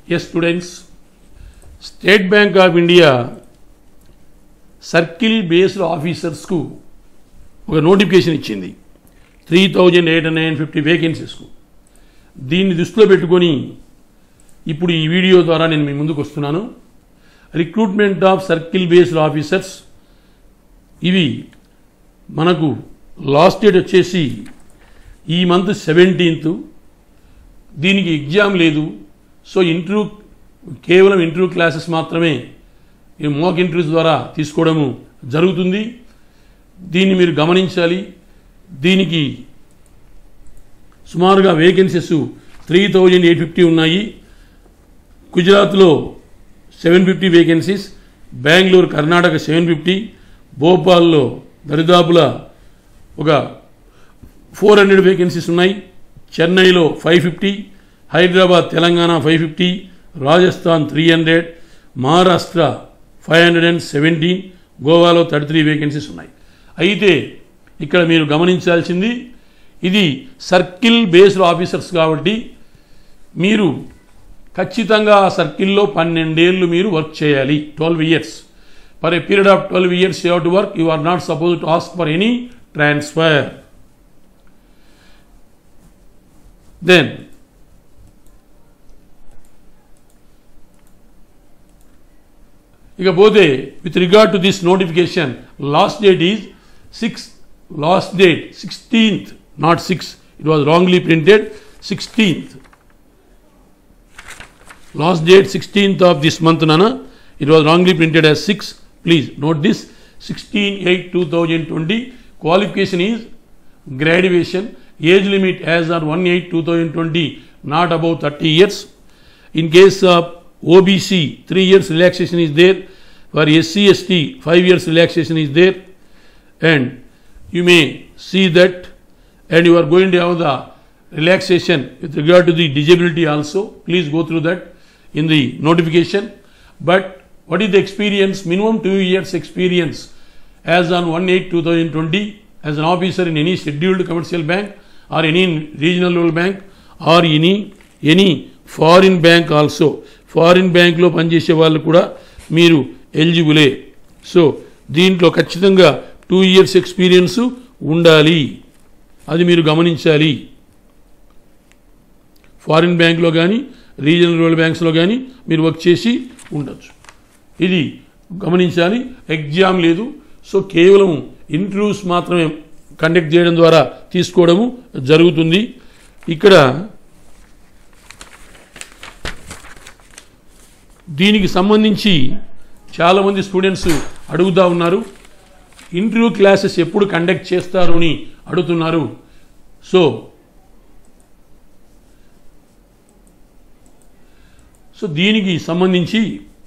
yes students State Bank of India circle based ఆఫీసర్స్కు ఒక notification ఇచ్చింది three thousand eight hundred and fifty వేకెన్సీస్కు దీన్ని దృష్టిలో పెట్టుకొని ఇప్పుడు ఈ వీడియో ద్వారా నేను మీ ముందుకు వస్తున్నాను recruitment of circle based officers ఇవి మనకు లాస్ట్ డేట్ వచ్చేసి ఈ మంత్ సెవెంటీన్త్ దీనికి ఎగ్జామ్ లేదు సో ఇంటర్వ్యూ కేవలం ఇంటర్వ్యూ క్లాసెస్ మాత్రమే ఈ మోక్ ఇంటర్వ్యూస్ ద్వారా తీసుకోవడము జరుగుతుంది దీన్ని మీరు గమనించాలి దీనికి సుమారుగా vacancies three thousand eight fifty ఉన్నాయి గుజరాత్లో seven fifty vacancies Bengaluru Karnataka seven fifty భోపాల్లో దరిదాపుల ఒక ఫోర్ హండ్రెడ్ వేకెన్సీస్ ఉన్నాయి చెన్నైలో five fifty Hyderabad Telangana five fifty Rajasthan three hundred Maharashtra five hundred and seventeen గోవాలో థర్టీ త్రీ వేకెన్సీస్ ఉన్నాయి అయితే ఇక్కడ మీరు గమనించాల్సింది ఇది సర్కిల్ బేస్డ్ ఆఫీసర్స్ కాబట్టి మీరు ఖచ్చితంగా ఆ సర్కిల్లో పన్నెండేళ్ళు మీరు వర్క్ చేయాలి twelve years for a period of twelve years you to work you are not suppose to ask for any transfer then ఇకపోతే with regard to this notification last date is six last date sixteenth not six it was wrongly printed sixteenth last date sixteenth of this month nana it was wrongly printed as 6 please note this 16 8 2020 qualification is graduation age limit as on 1 8 2020 not above 30 years in case of obc 3 years relaxation is there for sc st 5 years relaxation is there and you may see that and you are going to have the relaxation with regard to the disability also please go through that in the notification but what is the experience minimum 2 years experience as on 1 8 2020 as an officer in any scheduled commercial bank or any regional level bank or any any foreign bank also foreign బ్యాంక్లో పనిచేసే వాళ్ళు కూడా మీరు ఎలిజిబులే so దీంట్లో ఖచ్చితంగా two years experience ఉండాలి అది మీరు గమనించాలి ఫారిన్ బ్యాంక్లో కానీ రీజనల్ రూరల్ బ్యాంక్స్లో కానీ మీరు వర్క్ చేసి ఉండొచ్చు ఇది గమనించాలి ఎగ్జామ్ లేదు సో కేవలం ఇంటర్వ్యూస్ మాత్రమే కండక్ట్ చేయడం ద్వారా తీసుకోవడము జరుగుతుంది ఇక్కడ దీనికి సంబంధించి చాలామంది స్టూడెంట్స్ అడుగుతూ ఉన్నారు ఇంటర్వ్యూ క్లాసెస్ ఎప్పుడు కండక్ట్ చేస్తారు అని అడుగుతున్నారు సో సో దీనికి సంబంధించి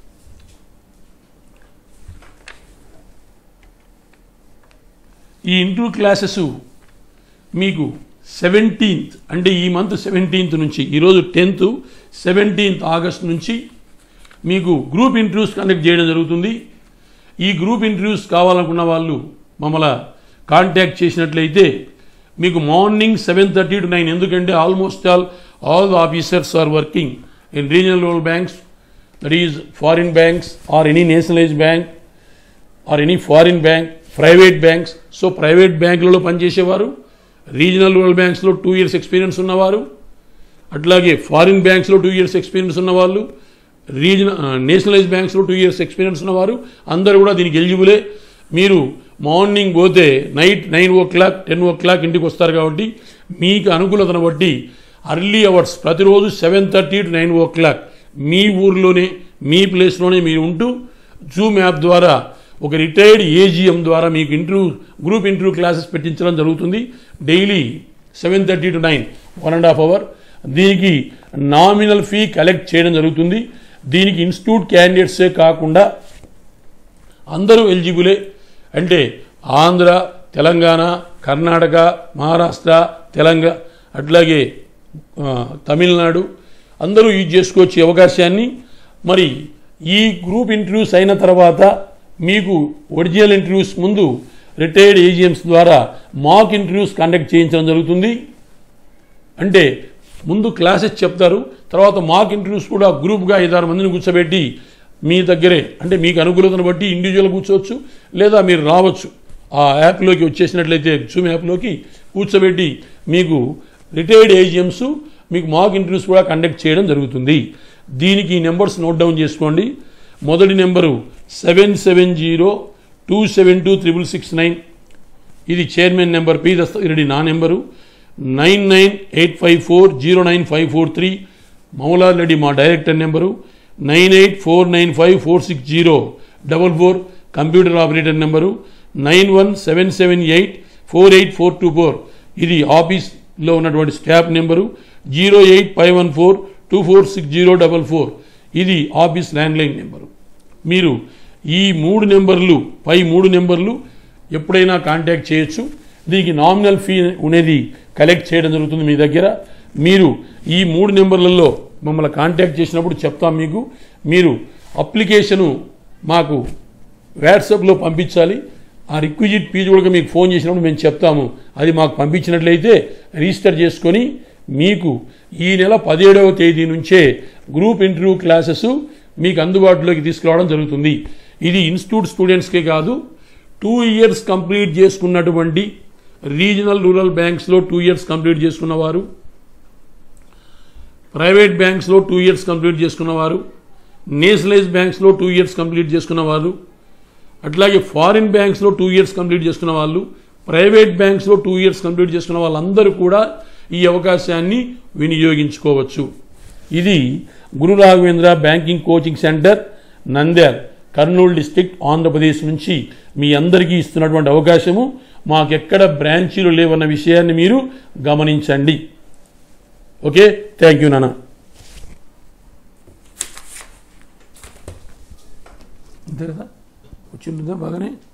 ఈ ఇంటర్వ్యూ క్లాసెస్ మీకు సెవెంటీన్త్ అంటే ఈ మంత్ సెవెంటీన్త్ నుంచి ఈరోజు టెన్త్ సెవెంటీన్త్ ఆగస్ట్ నుంచి మీకు గ్రూప్ ఇంటర్వ్యూస్ కండక్ట్ చేయడం జరుగుతుంది ఈ గ్రూప్ ఇంటర్వ్యూస్ కావాలనుకున్న వాళ్ళు మమ్మల్ని కాంటాక్ట్ చేసినట్లయితే మీకు morning seven thirty to nine ఎందుకంటే almost all all the officers are working in regional rural banks that is foreign banks or any nationalise bank or any foreign bank private banks so private బ్యాంకులలో పనిచేసేవారు regional rural బ్యాంక్స్లో two years experience ఉన్నవారు అట్లాగే foreign బ్యాంక్స్లో two years experience ఉన్నవాళ్ళు regional nationalise బ్యాంక్స్లో two years experience ఉన్నవారు అందరూ కూడా దీనికి ఎలిజిబులే మీరు మార్నింగ్ పోతే నైట్ నైన్ ఓ క్లాక్ టెన్ ఓ క్లాక్ ఇంటికి వస్తారు కాబట్టి మీకు అనుకూలతను బట్టి అర్లీ అవర్స్ ప్రతిరోజు seven thirty to nine o'clock మీ ఊర్లోనే మీ ప్లేస్లోనే మీరు ఉంటూ జూమ్ యాప్ ద్వారా ఒక రిటైర్డ్ ఏజిఎం ద్వారా మీకు ఇంటర్వ్యూ గ్రూప్ ఇంటర్వ్యూ క్లాసెస్ పెట్టించడం జరుగుతుంది daily seven thirty to nine one and half hour దీనికి నామినల్ ఫీ కలెక్ట్ చేయడం జరుగుతుంది దీనికి ఇన్స్టిట్యూట్ క్యాండిడేట్సే కాకుండా అందరూ ఎలిజిబులే అంటే ఆంధ్ర తెలంగాణ కర్ణాటక మహారాష్ట్ర తెలంగాణ అట్లాగే ఆ, తమిళనాడు అందరూ యూజ్ చేసుకోవచ్చు ఈ అవకాశాన్ని మరి ఈ గ్రూప్ ఇంటర్వ్యూస్ అయిన తర్వాత మీకు ఒరిజినల్ ఇంటర్వ్యూస్ ముందు రిటైర్డ్ ఏజిఎంస్ ద్వారా మాక్ ఇంటర్వ్యూస్ కండక్ట్ చేయించడం జరుగుతుంది అంటే ముందు క్లాసెస్ చెప్తారు తర్వాత మాక్ ఇంటర్వ్యూస్ కూడా గ్రూప్గా ఐదారు మందిని కూర్చోబెట్టి మీ దగ్గరే అంటే మీకు అనుకూలతను బట్టి ఇండివిజువల్ కూర్చోవచ్చు లేదా మీరు రావచ్చు ఆ యాప్లోకి వచ్చేసినట్లయితే జూమ్ యాప్లోకి కూర్చోబెట్టి మీకు రిటైర్డ్ ఏజిఎమ్స్ మీకు మాక్ ఇంటర్వ్యూస్ కూడా కండక్ట్ చేయడం జరుగుతుంది దీనికి ఈ నెంబర్స్ నోట్ డౌన్ చేసుకోండి మొదటి number seven seven zero two seven two triple six nine ఇది చైర్మన్ నెంబర్ పి దస్తగిరెడ్డి నా number nine nine eight five four zero nine five four three మౌలార్ రెడ్డి మా director number nine eight four nine five four six zero double four computer operator number nine one seven seven eight four eight four two four ఇది ఆఫీస్లో ఉన్నటువంటి staff number zero eight five one four two four six zero double four ఇది office landline number మీరు ఈ మూడు నెంబర్లు పై మూడు నెంబర్లు ఎప్పుడైనా కాంటాక్ట్ చేయొచ్చు దీనికి నామినల్ ఫీ అనేది కలెక్ట్ చేయడం జరుగుతుంది మీ దగ్గర మీరు ఈ మూడు నెంబర్లలో మమ్మల్ని కాంటాక్ట్ చేసినప్పుడు చెప్తాం మీకు మీరు అప్లికేషను మాకు వాట్సాప్లో పంపించాలి ఆ రిక్విజిట్ ఫీజు కూడా మీకు ఫోన్ చేసినప్పుడు మేము చెప్తాము అది మాకు పంపించినట్లయితే రిజిస్టర్ చేసుకొని మీకు ఈ నెల పదిహేడవ తేదీ నుంచే గ్రూప్ ఇంటర్వ్యూ క్లాసెస్ మీకు అందుబాటులోకి తీసుకురావడం జరుగుతుంది ఇది ఇన్స్టిట్యూట్ స్టూడెంట్స్కే కాదు టూ ఇయర్స్ కంప్లీట్ చేసుకున్నటువంటి రీజనల్ రూరల్ బ్యాంక్స్లో టూ ఇయర్స్ కంప్లీట్ చేసుకున్నవారు ప్రైవేట్ బ్యాంక్స్లో టూ ఇయర్స్ కంప్లీట్ చేసుకున్నవారు నేషనలైజ్ బ్యాంక్స్లో టూ ఇయర్స్ కంప్లీట్ చేసుకున్నవారు అట్లాగే ఫారిన్ బ్యాంక్స్లో టూ ఇయర్స్ కంప్లీట్ చేసుకున్న వాళ్ళు ప్రైవేట్ బ్యాంక్స్లో టూ ఇయర్స్ కంప్లీట్ చేసుకున్న వాళ్ళందరూ కూడా ఈ అవకాశాన్ని వినియోగించుకోవచ్చు ఇది Guru Raghavendra banking coaching centre Nandyal Kurnool district Andhra Pradesh నుంచి మీ అందరికీ ఇస్తున్నటువంటి అవకాశము మాకెక్కడ బ్రాంచీలు లేవన్న విషయాన్ని మీరు గమనించండి ఓకే థ్యాంక్ యూ నాన్న అంతే కదా వచ్చింటుందా బాగానే